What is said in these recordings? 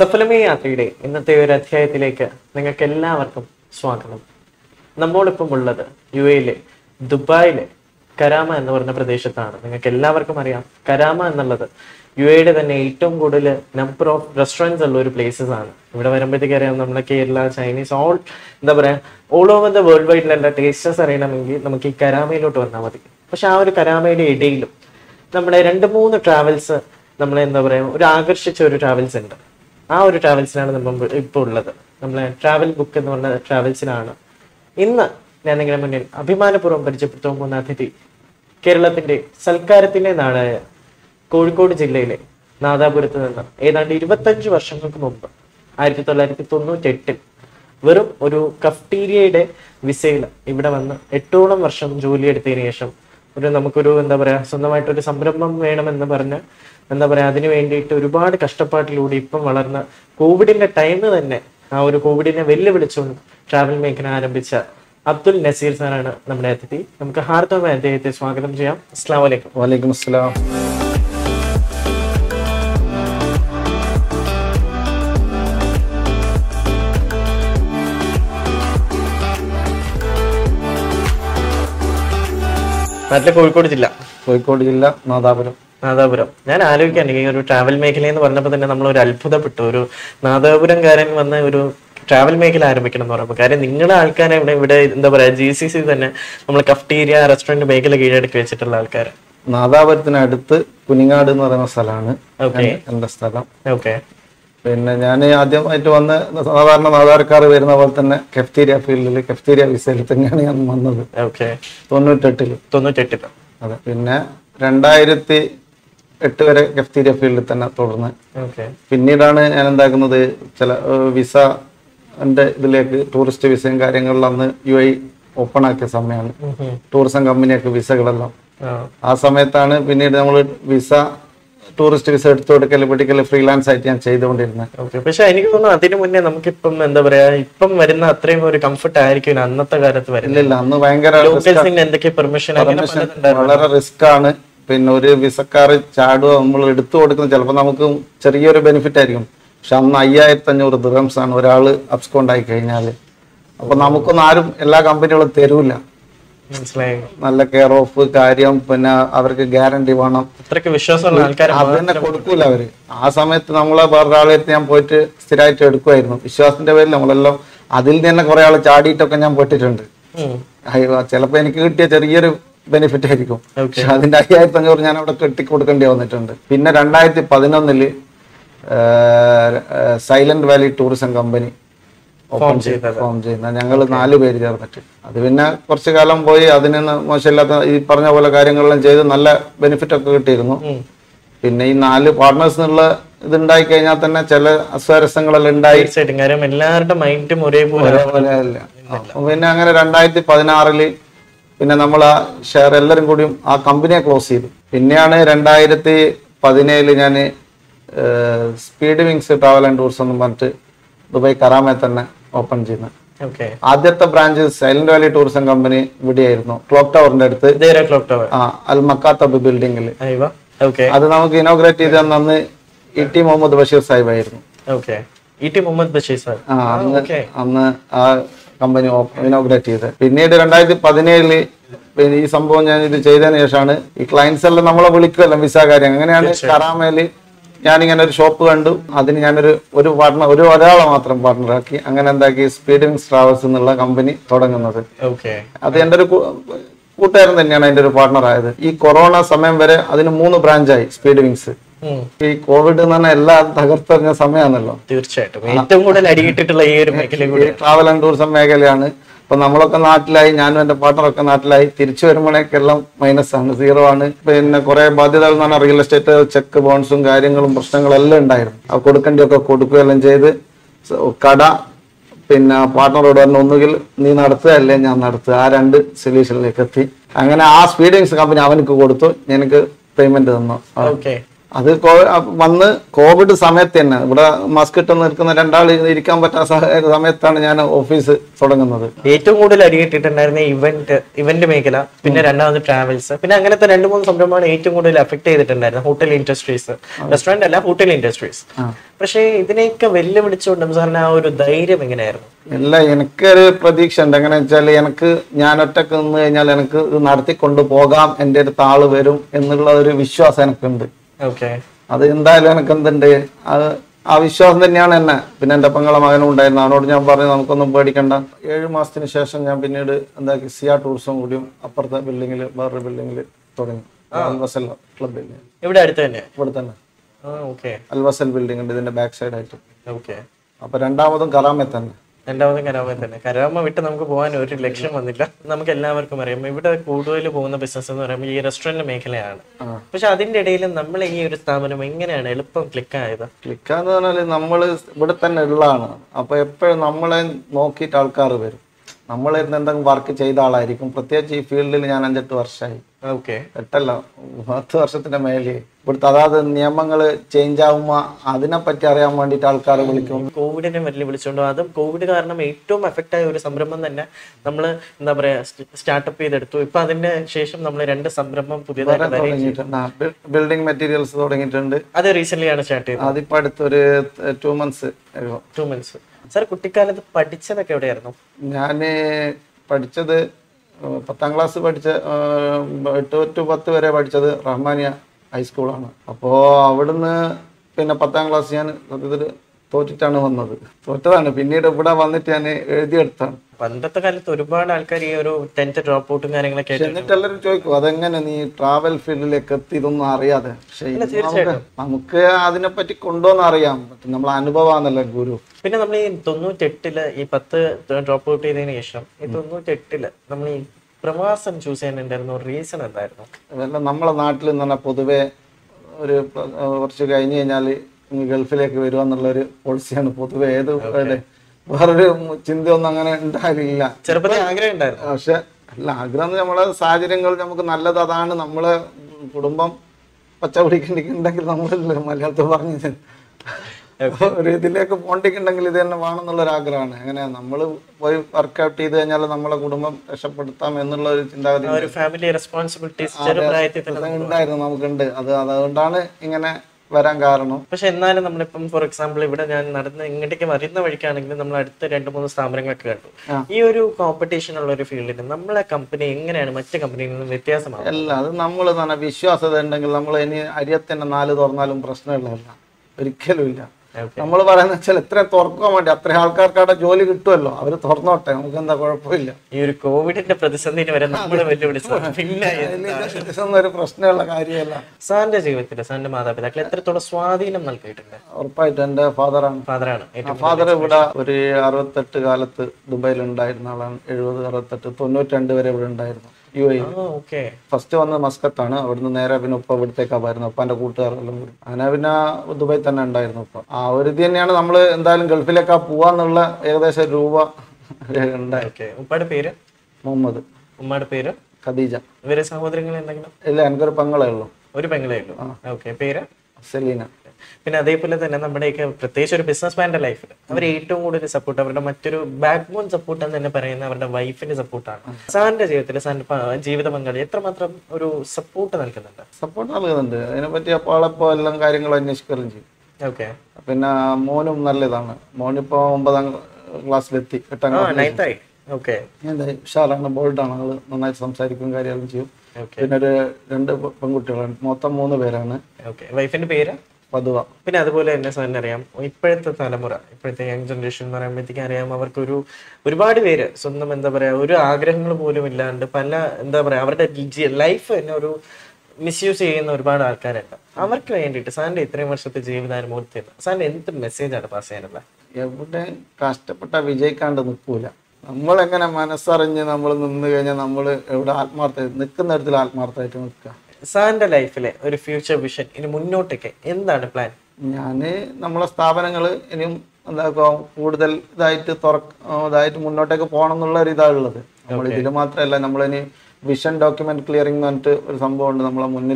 സഫലമേ യാത്രയുടെ ഇന്നത്തെ ഒരു അധ്യായത്തിലേക്ക് നിങ്ങൾക്ക് എല്ലാവർക്കും സ്വാഗതം നമ്മോടൊപ്പം ഉള്ളത് യു എയിലെ ദുബായിലെ കരാമ എന്ന് പറഞ്ഞ പ്രദേശത്താണ് നിങ്ങൾക്ക് എല്ലാവർക്കും അറിയാം കരാമ എന്നുള്ളത് യു എയുടെ തന്നെ ഏറ്റവും കൂടുതൽ നമ്പർ ഓഫ് റെസ്റ്റോറൻറ്റ്സ് ഉള്ള ഒരു പ്ലേസസ് ആണ് ഇവിടെ വരുമ്പോഴത്തേക്ക് അറിയാം നമ്മുടെ കേരള ചൈനീസ് ഓൾ എന്താ പറയാ ഓൾ ഓവർ ദ വേൾഡ് വൈഡിലുള്ള ടേസ്റ്റസ് അറിയണമെങ്കിൽ നമുക്ക് ഈ കരാമയിലോട്ട് വന്നാൽ മതി പക്ഷെ ആ ഒരു കരാമയുടെ ഇടയിലും നമ്മുടെ രണ്ട് മൂന്ന് ട്രാവൽസ് നമ്മളെ എന്താ പറയാ ഒരു ആകർഷിച്ച ഒരു ട്രാവൽസ് ഉണ്ട് ആ ഒരു ട്രാവൽസിനാണ് നമ്മൾ ഇപ്പോൾ ഉള്ളത് നമ്മളെ ട്രാവൽ ബുക്ക് എന്ന് പറഞ്ഞ ട്രാവൽസിനാണ് ഇന്ന് ഞാൻ നിങ്ങളുടെ മുന്നിൽ അഭിമാനപൂർവ്വം പരിചയപ്പെടുത്താൻ പോകുന്ന അതിഥി കേരളത്തിന്റെ സൽക്കാരത്തിന്റെ നാടായ കോഴിക്കോട് ജില്ലയിലെ നാദാപുരത്ത് നിന്ന് ഏതാണ്ട് ഇരുപത്തഞ്ച് വർഷങ്ങൾക്ക് മുമ്പ് ആയിരത്തി തൊള്ളായിരത്തി തൊണ്ണൂറ്റി എട്ടിൽ വെറും ഒരു കഫ്റ്റീരിയയുടെ വിസയിൽ ഇവിടെ വന്ന് എട്ടോളം വർഷം ജോലിയെടുത്തതിന് ശേഷം ഒരു നമുക്കൊരു എന്താ പറയാ സ്വന്തമായിട്ടൊരു സംരംഭം വേണമെന്ന് പറഞ്ഞ് എന്താ പറയാ അതിനു വേണ്ടിയിട്ട് ഒരുപാട് കഷ്ടപ്പാട്ടിലൂടെ ഇപ്പം വളർന്ന കോവിഡിന്റെ ടൈമിൽ തന്നെ ആ ഒരു കോവിഡിനെ വെല്ലുവിളിച്ചുകൊണ്ട് ട്രാവൽ മേഖല ആരംഭിച്ച അബ്ദുൽ നസീർ സാറാണ് നമ്മുടെ അതിഥി നമുക്ക് ഹാർദവമായി അദ്ദേഹത്തെ സ്വാഗതം ചെയ്യാം അസ്സാം വലൈക്കും വലൈക്കും അസ്സലാം നാട്ടിലെ കോഴിക്കോട് ജില്ല കോഴിക്കോട് ജില്ല നാദാപുരം നാദാപുരം ഞാൻ ആലോചിക്കാൻ ഈ ഒരു ട്രാവൽ മേഖല എന്ന് പറഞ്ഞപ്പോൾ തന്നെ നമ്മൾ ഒരു അത്ഭുതപ്പെട്ടു ഒരു നാദാപുരംകാരൻ വന്ന ഒരു ട്രാവൽ മേഖല ആരംഭിക്കണം എന്ന് പറയുമ്പോൾ കാര്യം നിങ്ങളുടെ ആൾക്കാരെ ഇവിടെ ഇവിടെ എന്താ പറയാ ജി സി സി തന്നെ നമ്മൾ കഫ്റ്റീരിയ റെസ്റ്റോറന്റ് മേഖല കീഴടക്കി വെച്ചിട്ടുള്ള ആൾക്കാർ നാദാപുരത്തിനടുത്ത് കുനിങ്ങാട് എന്ന് പറയുന്ന സ്ഥലമാണ് ഓക്കെ എൻ്റെ സ്ഥലം ഓക്കെ പിന്നെ ഞാൻ ആദ്യമായിട്ട് വന്ന് സാധാരണ നാദാർക്കാർ വരുന്ന പോലെ തന്നെ കെഫ്തീരിയ ഫീൽഡിൽ കെഫ്തീരിയ വിസയിൽ തന്നെയാണ് ഞാൻ വന്നത് ഓക്കെ തൊണ്ണൂറ്റെട്ടില് തൊണ്ണൂറ്റെട്ടില് അതെ പിന്നെ രണ്ടായിരത്തി എട്ട് വരെ കെഫ്തീരിയ ഫീൽഡിൽ തന്നെ തുടർന്ന് ഓക്കെ പിന്നീടാണ് ഞാൻ എന്താക്കുന്നത് ചില ഏഹ്, വിസ എൻ്റെ ഇതിലേക്ക് ടൂറിസ്റ്റ് വിസയും കാര്യങ്ങളിലും അന്ന് യു ഐ ഓപ്പൺ ആക്കിയ സമയമാണ് ടൂറിസം കമ്പനിയൊക്കെ വിസകളെല്ലാം ആ സമയത്താണ് പിന്നീട് നമ്മൾ വിസ ടൂറിസ്റ്റ് വിസ എടുത്തു കൊടുക്കൽ പിടിക്കൽ ഫ്രീലാൻസ് ആയിട്ട് ഞാൻ ചെയ്തുകൊണ്ടിരുന്നത് ഓക്കെ പക്ഷെ എനിക്ക് തോന്നുന്നു അതിനു മുന്നേ നമുക്കിപ്പം എന്താ പറയാ ഇപ്പം വരുന്ന അത്രയും ഒരു കംഫർട്ട് ആയിരിക്കും അന്നത്തെ കാലത്ത് വരുന്നത് ഇല്ലില്ല അന്ന് ഭയങ്കര ലോക്കൽസിന് എന്തൊക്കെ പെർമിഷൻ അങ്ങനെ പലതുണ്ടായിരുന്നു. വളരെ റിസ്ക് ആണ് പിന്നെ ഒരു വിസക്കാർ ചാടുക നമ്മൾ എടുത്തു കൊടുക്കുന്നത് ചിലപ്പോൾ നമുക്ക് ചെറിയൊരു ബെനിഫിറ്റ് ആയിരിക്കും പക്ഷെ അന്ന് അയ്യായിരത്തി അഞ്ഞൂറ് ദിറംസ് ആണ് ഒരാൾ അബ്സ്കോണ്ട് ആയി കഴിഞ്ഞാൽ അപ്പൊ നമുക്കൊന്നും ആരും എല്ലാ കമ്പനികളും തരൂല മനസ്സിലായി നല്ല കെയർ ഓഫ് കാര്യം പിന്നെ അവർക്ക് ഗ്യാരണ്ടി വേണം അത്രയ്ക്ക് വിശ്വാസമുള്ള ആൾക്കാർ അത് തന്നെ കൊടുക്കൂല അവര് ആ സമയത്ത് നമ്മളെ വേറെ ആളെടുത്ത് ഞാൻ പോയിട്ട് സ്ഥിരമായിട്ട് എടുക്കുമായിരുന്നു വിശ്വാസത്തിന്റെ പേരിൽ നമ്മളെല്ലാം അതിൽ തന്നെ കുറെ ആൾ ചാടിയിട്ടൊക്കെ ഞാൻ പെട്ടിട്ടുണ്ട് അയ്യോ ചിലപ്പോ എനിക്ക് കിട്ടിയ ചെറിയൊരു ബെനിഫിറ്റ് ആയിരിക്കും പക്ഷെ അതിന്റെ അയ്യായിരത്തി അഞ്ഞൂറ് ഞാൻ അവിടെ കെട്ടി കൊടുക്കേണ്ടി വന്നിട്ടുണ്ട് പിന്നെ രണ്ടായിരത്തി പതിനൊന്നില് Silent Valley tourism company open ചെയ്തത്. ഫോം ചെയ്യുന്ന ഞങ്ങൾ നാല് പേര് ചേർന്നിട്ട് അത് പിന്നെ കുറച്ചു കാലം പോയി അതിന് ന- മോശമില്ലാത്ത ഈ പറഞ്ഞ പോലെ കാര്യങ്ങളെല്ലാം ചെയ്ത് നല്ല ബെനിഫിറ്റ് ഒക്കെ കിട്ടിയിരുന്നു പിന്നെ ഈ നാല് പാർട്ട്നേഴ്സ് എന്നുള്ള ഇതുണ്ടായി കഴിഞ്ഞാൽ തന്നെ ചില അസ്വാരസ്യങ്ങളെല്ലാം ഉണ്ടായി തീർച്ചയായിട്ടും കാര്യം എല്ലാവരുടെ മൈൻഡും ഒരേപോലെ ഒരേപോലെ അല്ല അപ്പൊ പിന്നെ അങ്ങനെ രണ്ടായിരത്തി പതിനാറില് പിന്നെ നമ്മൾ ആ ഷെയർ എല്ലാവരും കൂടിയും ആ കമ്പനിയെ ക്ലോസ് ചെയ്തു പിന്നെയാണ് രണ്ടായിരത്തി പതിനേഴില് ഞാൻ Speed Wings travel and tourism എന്ന് പറഞ്ഞിട്ട് ദുബായ് കറാമെ തന്നെ ഓപ്പൺ ചെയ്യുന്നത് ഓക്കെ ആദ്യത്തെ branch Silent Valley tourism company ഇവിടെയായിരുന്നു ക്ലോക്ക് ടവറിന്റെ അടുത്ത് ഇതേരെ ക്ലോക്ക് ടവർ ആ അൽ മക്കാത്തബ് ബിൽഡിംഗിൽ അയ്യോ ഓക്കെ അത് നമുക്ക് ഇനോഗ്രേറ്റ് ചെയ്ത് തന്ന അന്ന് ഇ ടി മുഹമ്മദ് ബഷീർ സാഹിബായിരുന്നു ഓക്കെ ഇ ടി മുഹമ്മദ് ബഷീർ സാർ ആ അന്ന് ഓക്കെ അന്ന് ആ കമ്പനി ഇനോഗ്രേറ്റ് ചെയ്തത് പിന്നീട് രണ്ടായിരത്തി പതിനേഴില് പിന്നെ ഈ സംഭവം ഞാൻ ഇത് ചെയ്തതിന് ശേഷമാണ് ഈ ക്ലയൻസ് എല്ലാം നമ്മളെ വിളിക്കുമല്ലോ വിസ കാര്യം അങ്ങനെയാണ് കറാമയില് ഞാനിങ്ങനെ ഒരു ഷോപ്പ് കണ്ടു അതിന് ഞാനൊരു ഒരു പാർട്ണർ ഒരു ഒരാളെ മാത്രം പാർട്ണറാക്കി അങ്ങനെ എന്താക്കി സ്പീഡ് വിങ്സ് ട്രാവൽസ് എന്നുള്ള കമ്പനി തുടങ്ങുന്നത് ഓക്കെ അത് എൻ്റെ ഒരു കൂ- കൂട്ടുകാരൻ തന്നെയാണ് എൻ്റെ ഒരു പാർട്ണർ ആയത് ഈ കൊറോണ സമയം വരെ അതിന് മൂന്ന് ബ്രാഞ്ചായി സ്പീഡ് വിങ്സ് ഈ കോവിഡ് എന്ന് പറഞ്ഞാൽ എല്ലാം തകർത്തെറിഞ്ഞ സമയമാണല്ലോ തീർച്ചയായിട്ടും ഏറ്റവും കൂടുതൽ അടിയിട്ടിട്ടുള്ള ഈ ഒരു മേഖല കൂടി ഈ ട്രാവൽ ആൻഡ് ടൂറിസം മേഖലയാണ് അപ്പൊ നമ്മളൊക്കെ നാട്ടിലായി ഞാനും എന്റെ പാർട്ണറൊക്കെ നാട്ടിലായി തിരിച്ചു വരുമ്പോഴേക്കെല്ലാം മൈനസ് ആണ് സീറോ ആണ് പിന്നെ കുറെ ബാധ്യതകൾ എന്ന് പറഞ്ഞാൽ റിയൽ എസ്റ്റേറ്റ് ചെക്ക് ബോൺസും കാര്യങ്ങളും പ്രശ്നങ്ങളും എല്ലാം ഉണ്ടായിരുന്നു അത് കൊടുക്കേണ്ടിയൊക്കെ കൊടുക്കുകയെല്ലാം ചെയ്ത് സ- കട പിന്നെ പാർട്ണറോട് പറഞ്ഞു ഒന്നുകിൽ നീ നടത്തുക അല്ലേ ഞാൻ നടത്തുക ആ രണ്ട് സൊല്യൂഷനിലേക്ക് എത്തി അങ്ങനെ ആ സ്പീഡിങ്സ് കമ്പനി അവനക്ക് കൊടുത്തു എനിക്ക് പേയ്മെന്റ് തന്നു ഓക്കെ അത് കോ- അ- വന്ന് കോവിഡ് സമയത്ത് തന്നെ ഇവിടെ മാസ്ക് ഇട്ട് നിൽക്കുന്ന രണ്ടാൾ ഇരിക്കാൻ പറ്റാത്ത സ- സമയത്താണ് ഞാൻ ഓഫീസ് തുടങ്ങുന്നത് ഏറ്റവും കൂടുതൽ അടിയിട്ടിട്ടുണ്ടായിരുന്ന ഇവന്റ് ഇവന്റ് മേഖല പിന്നെ രണ്ടാമത് ട്രാവൽസ് പിന്നെ അങ്ങനത്തെ രണ്ട് മൂന്ന് സംരംഭമാണ് ഏറ്റവും കൂടുതൽ എഫക്ട് ചെയ്തിട്ടുണ്ടായിരുന്നത് ഹോട്ടൽ ഇൻഡസ്ട്രീസ് റെസ്റ്റോറന്റ് അല്ല ഹോട്ടൽ ഇൻഡസ്ട്രീസ് പക്ഷേ ഇതിനെയൊക്കെ വെല്ലുവിളിച്ചുകൊണ്ട് സാറിന് ആ ഒരു ധൈര്യം എങ്ങനെയായിരുന്നു ഇല്ല എനിക്കൊരു പ്രതീക്ഷ ഉണ്ട് എങ്ങനെ വെച്ചാൽ എനിക്ക് ഞാൻ ഒറ്റക്ക് നിന്ന് കഴിഞ്ഞാൽ എനിക്ക് ഇത് നടത്തിക്കൊണ്ട് പോകാം എൻ്റെ അടുത്ത് ആള് വരും എന്നുള്ള ഒരു വിശ്വാസം എനിക്കുണ്ട് ഓക്കെ അത് എന്തായാലും എനിക്ക് എന്തുണ്ട് അത് ആ വിശ്വാസം തന്നെയാണ് എന്നെ പിന്നെ എൻ്റെ പെങ്ങളെ മകനും ഉണ്ടായിരുന്നു അവനോട് ഞാൻ പറഞ്ഞു നമുക്കൊന്നും പേടിക്കണ്ട ഏഴ് മാസത്തിന് ശേഷം ഞാൻ പിന്നീട് എന്താക്കി സിയ ടൂറിസം കൂടിയും അപ്പുറത്തെ ബിൽഡിങ്ങിൽ വേറൊരു ബിൽഡിങ്ങിൽ തുടങ്ങി അൽവസൽ ക്ലബിൽ ഇവിടെ അടുത്ത് തന്നെ ഇവിടെ തന്നെ ആ ഓക്കെ അൽവസൽ ബിൽഡിംഗ് ഉണ്ട് ഇതിന്റെ ബാക്ക് സൈഡ് ആയിട്ട് ഓക്കെ അപ്പൊ രണ്ടാമതും കറാമെ തന്നെ രണ്ടാമത് കരാമ തന്നെ കരാമ വിട്ട് നമുക്ക് പോകാൻ ഒരു ലക്ഷ്യം വന്നില്ല നമുക്ക് എല്ലാവർക്കും അറിയാം ഇവിടെ കൂടുതൽ പോകുന്ന ബിസിനസ് എന്ന് പറയുമ്പോൾ ഈ റെസ്റ്റോറന്റ് മേഖലയാണ് പക്ഷെ അതിന്റെ ഇടയിൽ നമ്മൾ ഈ ഒരു സ്ഥാപനം എങ്ങനെയാണ് എളുപ്പം ക്ലിക്ക് ആയത് ക്ലിക്കാന്ന് പറഞ്ഞാല് നമ്മള് ഇവിടെ തന്നെ ഉള്ളതാണ് അപ്പൊ എപ്പോഴും നമ്മളെ നോക്കിയിട്ട് ആൾക്കാർ വരും നമ്മളിരുന്ന് എന്തെങ്കിലും വർക്ക് ചെയ്ത ആളായിരിക്കും പ്രത്യേകിച്ച് ഈ ഫീൽഡിൽ ഞാൻ അഞ്ചെട്ട് വർഷമായി ഓക്കെ എട്ടല്ല പത്ത് വർഷത്തിന്റെ മേലെ ഇവിടുത്തെ അതായത് നിയമങ്ങൾ ചേഞ്ച് ആകുമ്പോ അതിനെപ്പറ്റി അറിയാൻ വേണ്ടിയിട്ട് ആൾക്കാർ വിളിക്കും കോവിഡിനെ വലിയ വിളിച്ചുകൊണ്ടോ അതും കോവിഡ് കാരണം ഏറ്റവും എഫക്റ്റ് ആയ ഒരു സംരംഭം തന്നെ നമ്മൾ എന്താ പറയാ സ്റ്റാർട്ടപ്പ് ചെയ്തെടുത്തു ഇപ്പൊ അതിന്റെ ശേഷം നമ്മൾ രണ്ട് സംരംഭം പുതിയതായിട്ട് വരെ തുടങ്ങിയിട്ടുണ്ട് ബിൽഡിംഗ് മെറ്റീരിയൽസ് തുടങ്ങിയിട്ടുണ്ട് അത് റീസെന്റ് ആണ് സ്റ്റാർട്ട് ചെയ്തത് അതിപ്പോ അടുത്തൊരു two months two months sir കുട്ടിക്കാലത്ത് പഠിച്ചതൊക്കെ എവിടെയായിരുന്നു ഞാന് പഠിച്ചത് ഏഹ് പത്താം ക്ലാസ് പഠിച്ച ഏഹ് എട്ട് ടു പത്ത് വരെ പഠിച്ചത് റഹ്മാനിയ ഹൈസ്കൂളാണ് അപ്പോൾ അവിടുന്ന് പിന്നെ പത്താം ക്ലാസ് ഞാൻ സത്യത്തിൽ തോറ്റിട്ടാണ് വന്നത് തോറ്റതാണ് പിന്നീട് ഇവിടെ വന്നിട്ട് ഞാൻ എഴുതിയെടുത്താണ് പണ്ടത്തെ കാലത്ത് ഒരുപാട് ആൾക്കാർ ഈ ഒരു ടെൻത്ത് ഡ്രോപ്പ് ഔട്ടും കാര്യങ്ങളൊക്കെ ആയിട്ട് എന്നിട്ട് എല്ലാവരും ചോദിക്കും അതെങ്ങനെ നീ ട്രാവൽ ഫീൽഡിലേക്ക് എത്തി ഇതൊന്നും അറിയാതെ പക്ഷേ ഇത് നമുക്ക് നമുക്ക് അതിനെപ്പറ്റി കൊണ്ടുവന്ന് അറിയാം പക്ഷെ നമ്മളെ അനുഭവമാണല്ലോ ഗുരു പിന്നെ നമ്മൾ ഈ തൊണ്ണൂറ്റെട്ടില് ഈ പത്ത് ഡ്രോപ്പ് ഔട്ട് ചെയ്തതിന് ശേഷം ഈ തൊണ്ണൂറ്റെട്ടില് നമ്മൾ ഈ പ്രവാസം ചൂസ് ചെയ്യാനുണ്ടായിരുന്ന ഒരു റീസൺ എന്തായിരുന്നു അതല്ല നമ്മളെ നാട്ടിൽ എന്ന് പറഞ്ഞാൽ പൊതുവെ ഒരു പ- കുറച്ച് കഴിഞ്ഞ് കഴിഞ്ഞാൽ ഗൾഫിലേക്ക് വരിക എന്നുള്ളൊരു പോളിസിയാണ് പൊതുവെ ഏത് ഇവിടെ വേറൊരു ചിന്തയൊന്നും അങ്ങനെ ഉണ്ടായില്ല ചെറുപ്പത്തിൽ ആഗ്രഹം ഉണ്ടായിരുന്നു പക്ഷെ അല്ല ആഗ്രഹം എന്ന് നമ്മളെ സാഹചര്യങ്ങൾ നമുക്ക് നല്ലത് അതാണ് നമ്മളെ കുടുംബം പച്ച പിടിക്കണ്ടെങ്കിൽ നമ്മളല്ലേ മലയാളത്തിൽ പറഞ്ഞത് ഒരു ഇതിലേക്ക് പോണ്ടിക്കുണ്ടെങ്കിൽ ഇത് തന്നെ വേണമെന്നുള്ള ഒരു ആഗ്രഹമാണ് അങ്ങനെ നമ്മൾ പോയി വർക്കൗട്ട് ചെയ്ത് കഴിഞ്ഞാൽ നമ്മളെ കുടുംബം രക്ഷപ്പെടുത്താം എന്നുള്ള ഒരു ചിന്താഗതി ആ ഒരു ഫാമിലി റെസ്പോൺസിബിലിറ്റീസ് ചെറുപ്രായത്തിൽ തന്നെ ഉണ്ടായിരുന്നു നമുക്കുണ്ട് അത് അതുകൊണ്ടാണ് ഇങ്ങനെ വരാൻ കാരണം പക്ഷെ എന്നാലും നമ്മളിപ്പം ഫോർ എക്സാമ്പിൾ ഇവിടെ ഞാൻ നടന്ന് ഇങ്ങോട്ടേക്ക് വരുന്ന വഴിക്കാണെങ്കിൽ നമ്മൾ അടുത്ത രണ്ട് മൂന്ന് സ്ഥാപനങ്ങളൊക്കെ കണ്ടു ഈ ഒരു കോമ്പറ്റീഷൻ ഉള്ള ഒരു ഫീൽഡിൽ നമ്മളെ കമ്പനി എങ്ങനെയാണ് മറ്റു കമ്പനിയിൽ നിന്നും വ്യത്യാസമാണ് അല്ല അത് നമ്മൾ തന്നെ വിശ്വാസത ഉണ്ടെങ്കിൽ നമ്മൾ ഇനി അരിയത്തന്നെ നാല് തുറന്നാലും പ്രശ്നമില്ല ഒരിക്കലും ഇല്ല Okay. നമ്മൾ പറയുന്ന വെച്ചാൽ എത്ര തുറക്കാൻ വേണ്ടി അത്ര ആൾക്കാർക്ക് അവിടെ ജോലി കിട്ടുമല്ലോ അവർ തുറന്നോട്ടെ നമുക്ക് എന്താ കുഴപ്പമില്ല ഈ ഒരു കോവിഡിന്റെ പ്രതിസന്ധിന് വരെ നമ്മൾ വെല്ലുവിളിച്ചു പിന്നെ ഇതൊന്നും ഒരു പ്രശ്നമുള്ള കാര്യമല്ല സാറിന്റെ ജീവിതത്തിൽ സാറിന്റെ മാതാപിതാക്കൾ എത്രത്തോളം സ്വാധീനം നൽകിയിട്ടുണ്ട് ഉറപ്പായിട്ടും എൻ്റെ ഫാദറാണ് ഫാദറാണ് ഏറ്റവും ഫാദർ ഇവിടെ ഒരു അറുപത്തെട്ട് കാലത്ത് ദുബായിൽ ഉണ്ടായിരുന്ന ആളാണ് എഴുപത് അറുപത്തെട്ട് തൊണ്ണൂറ്റി രണ്ട് വരെ ഇവിടെ ഉണ്ടായിരുന്നു യു എ ഓക്കെ ഫസ്റ്റ് വന്നത് മസ്കത്താണ് അവിടുന്ന് നേരെ പിന്നെ ഉപ്പ ഇവിടത്തേക്കാ വരുന്നത് ഉപ്പാന്റെ കൂട്ടുകാരെല്ലാം കൂടി അങ്ങനെ പിന്നെ ദുബായി തന്നെ ഉണ്ടായിരുന്നു ഉപ്പ ആ ഒരു ഇത് തന്നെയാണ് നമ്മൾ എന്തായാലും ഗൾഫിലേക്കാ പോവാന്നുള്ള ഏകദേശം രൂപ ഉണ്ടായി ഓക്കെ ഉപ്പയുടെ പേര് മുഹമ്മദ് ഉമ്മയുടെ പേര് ഖദീജ ഇവരെ സഹോദരങ്ങൾ എന്തെങ്കിലും ഇല്ല എനിക്കൊരു പെങ്ങളേ ഉള്ളൂ ഒരു പെങ്ങളേ ഉള്ളൂ ഓക്കെ പേര് സെലീന പിന്നെ അതേപോലെ തന്നെ നമ്മുടെയൊക്കെ പ്രത്യേകിച്ച് ഒരു ബിസിനസ് മാൻ്റെ ലൈഫിൽ അവർ ഏറ്റവും കൂടുതൽ സപ്പോർട്ട് അവരുടെ മറ്റൊരു ബാക്ക് ബോൺ സപ്പോർട്ട് എന്ന് തന്നെ പറയുന്ന അവരുടെ വൈഫിന്റെ സപ്പോർട്ടാണ് സാറിന്റെ ജീവിതത്തിൽ സാറിന്റെ പ- ജീവിത പങ്കാളി എത്രമാത്രം ഒരു സപ്പോർട്ട് നൽകുന്നുണ്ട് സപ്പോർട്ട് നൽകുന്നുണ്ട് അതിനെപ്പറ്റി അപ്പോൾ ആളെപ്പോ എല്ലാം കാര്യങ്ങളും അന്വേഷിക്കുകയും ചെയ്യും ഓക്കെ പിന്നെ മോനും നല്ലതാണ് മോനിപ്പോ ഒമ്പതാം ക്ലാസ്സിലെത്തി എട്ടാം ആ ക്ലാസ് നൈത്തായി ഓക്കെ എന്താ ഉഷാറാണ് ബോൾഡാണ് ആള് നന്നായിട്ട് സംസാരിക്കും കാര്യങ്ങളും ചെയ്യും ഓക്കെ പിന്നെ ഒരു രണ്ട് പെ- പെൺകുട്ടികളാണ് മൊത്തം മൂന്ന് പേരാണ് ഓക്കെ വൈഫിന്റെ പേര് പതുവ പിന്നെ അതുപോലെ തന്നെ സാറിന് അറിയാം ഇപ്പോഴത്തെ തലമുറ ഇപ്പോഴത്തെ യങ് ജനറേഷൻ എന്ന് പറയുമ്പോഴത്തേക്ക് അറിയാം അവർക്കൊരു ഒരുപാട് പേര് സ്വന്തം എന്താ പറയാ ഒരു ആഗ്രഹങ്ങൾ പോലും ഇല്ലാണ്ട് പല എന്താ പറയാ അവരുടെ ലൈഫ് തന്നെ ഒരു മിസ്യൂസ് ചെയ്യുന്ന ഒരുപാട് ആൾക്കാരുണ്ട് അവർക്ക് വേണ്ടിയിട്ട് സാറിന്റെ ഇത്രയും വർഷത്തെ ജീവിതാനുഭവത്തിൽ നിന്ന് സാറിന് എന്ത് മെസ്സേജാണ് പാസ് ചെയ്യാനുള്ളത് എവിടെ കഷ്ടപ്പെട്ട വിജയിക്കാണ്ട് നിൽക്കൂല നമ്മളെങ്ങനെ മനസ്സറിഞ്ഞ് നമ്മൾ നിന്ന് കഴിഞ്ഞാൽ നമ്മൾ എവിടെ ആത്മാർത്ഥ നിൽക്കുന്ന ഇടത്തിൽ ആത്മാർത്ഥമായിട്ട് നിൽക്കുക സാറിന്റെ ലൈഫിലെ ഒരു ഫ്യൂച്ചർ വിഷൻ ഇനി മുന്നോട്ടേക്ക് എന്താണ് പ്ലാൻ ഞാൻ നമ്മളെ സ്ഥാപനങ്ങൾ ഇനിയും എന്താ കൂടുതൽ ഇതായിട്ട് തുറക്ക ഇതായിട്ട് മുന്നോട്ടേക്ക് പോകണം എന്നുള്ള ഒരു ഇതാണ് ഉള്ളത് നമ്മൾ ഇതിൽ മാത്രമല്ല നമ്മളിനി വിഷൻ ഡോക്യുമെന്റ് ക്ലിയറിംഗ് എന്ന് പറഞ്ഞിട്ട് ഒരു സംഭവം ഉണ്ട് നമ്മളെ മുന്നിലുള്ള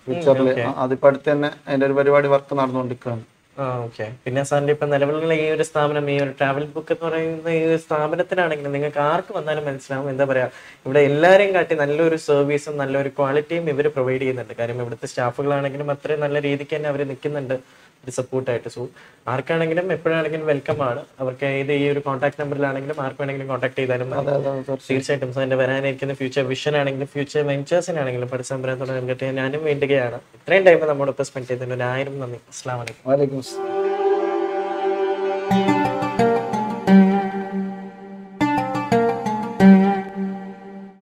ഫ്യൂച്ചറിൽ അതിപ്പോ അടുത്ത് തന്നെ അതിന്റെ ഒരു പരിപാടി വർക്ക് നടന്നുകൊണ്ടിരിക്കുകയാണ് ആ ഓക്കെ പിന്നെ സാറിന്റെ ഇപ്പൊ നിലവിലുള്ള ഈ ഒരു സ്ഥാപനം ഈ ഒരു ട്രാവൽ ബുക്ക് എന്ന് പറയുന്ന ഈ ഒരു സ്ഥാപനത്തിനാണെങ്കിലും നിങ്ങൾക്ക് ആർക്ക് വന്നാലും മനസ്സിലാവും എന്താ പറയാ ഇവിടെ എല്ലാരെയും കാട്ടി നല്ലൊരു സർവീസും നല്ലൊരു ക്വാളിറ്റിയും ഇവർ പ്രൊവൈഡ് ചെയ്യുന്നുണ്ട് കാര്യം ഇവിടുത്തെ സ്റ്റാഫുകളാണെങ്കിലും അത്രയും നല്ല രീതിക്ക് തന്നെ അവർ നിൽക്കുന്നുണ്ട് ഒരു സപ്പോർട്ടായിട്ട് സോ ആർക്കാണെങ്കിലും എപ്പോഴാണെങ്കിലും വെൽക്കം ആണ് അവർക്ക് ഏത് ഈ ഒരു കോൺടാക്ട് നമ്പറിലാണെങ്കിലും ആർക്ക് വേണമെങ്കിലും കോൺടാക്ട് ചെയ്താലും മതി. അതെ, അതെ, തീർച്ചയായും. തീർച്ചയായിട്ടും സാറിന്റെ വരാനിരിക്കുന്ന ഫ്യൂച്ചർ വിഷൻ ആണെങ്കിലും ഫ്യൂച്ചർ വെഞ്ചേഴ്സിനാണെങ്കിലും പഠിത്തം തുടങ്ങാൻ ഞാനും വേണ്ടുകയാണ് ഇത്രയും ടൈം നമ്മോടൊപ്പം സ്പെൻഡ് ചെയ്തതിന് ഒരു ആയിരം നന്ദി അസ്ലാം വലൈക്കും വാലേക്കും അസ്സലാം